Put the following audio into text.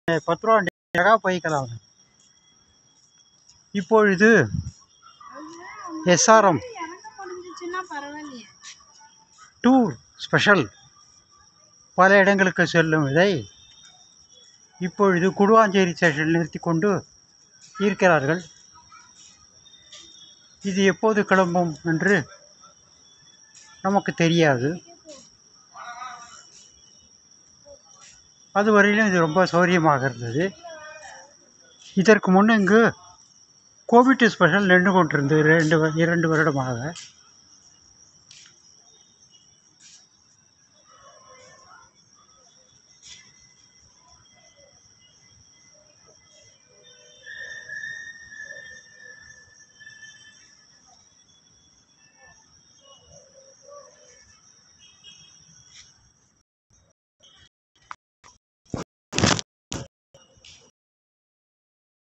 பத்து ரூபா அழகாக போய்க்கலாம் இப்பொழுது எஸ்ஆர்எம் எனக்கு முடிஞ்சிச்சுன்னா பரவாயில்லையே டூர் ஸ்பெஷல் பல இடங்களுக்கு செல்லும் இதை இப்பொழுது குடுவாஞ்சேரி ஸ்டேஷனில் நிறுத்தி கொண்டு இருக்கிறார்கள் இது எப்போது கிளம்பும் என்று நமக்கு தெரியாது அதுவரையிலும் இது ரொம்ப சௌரியமாக இருந்தது இதற்கு முன் இங்கு கோவிட் ஸ்பெஷல் நின்று கொண்டிருந்தது இரண்டு வ- இரண்டு வருடமாக